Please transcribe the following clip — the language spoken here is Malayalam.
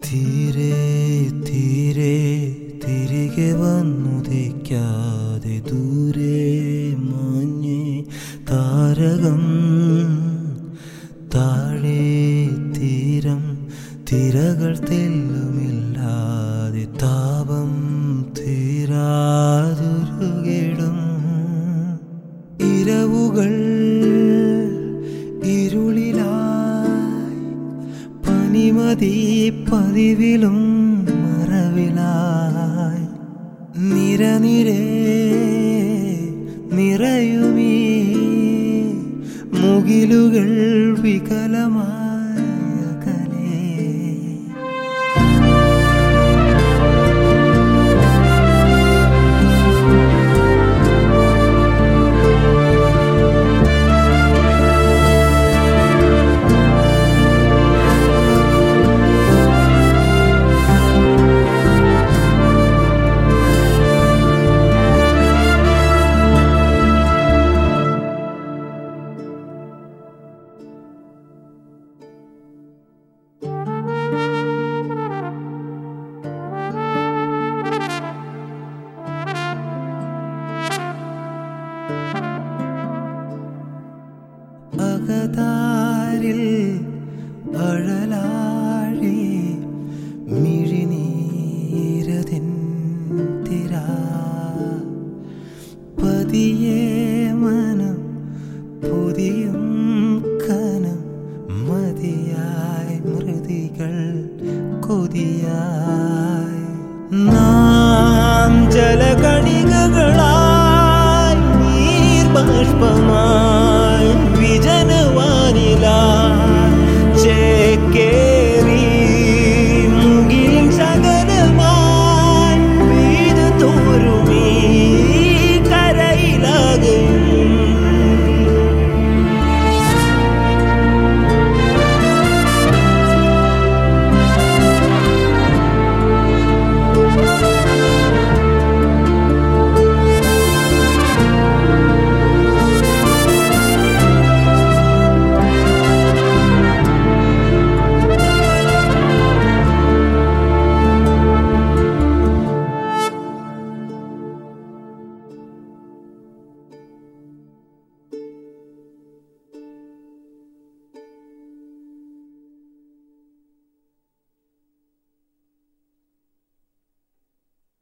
തീരെ തീരെ തിരികെ വന്നുദിക്കാതെ ദൂരെ മാഞ്ഞേ താരകം താഴെ തീരം തിരകൾ തെല്ലുമില്ലാതെ താപം തീരാതുരുകിടും ഇരവുകൾ ഇരുളിലായി പനിമതി പതിവിലും മറവിലായി നിരനിരേ നിറയുമീ മുകിലുകൾ വികലമായ കലേ അകതാരിൽ അഴലാഴി മിഴിനീരതിൻ തിര പതിയെ മനം പുതിയും കനം മതിയായി മൃതികൾ കൊതിയായി നാം ജലകണികകളായി നീർബാഷ്പമായി വിജനവാനിലായി ചേക്കേ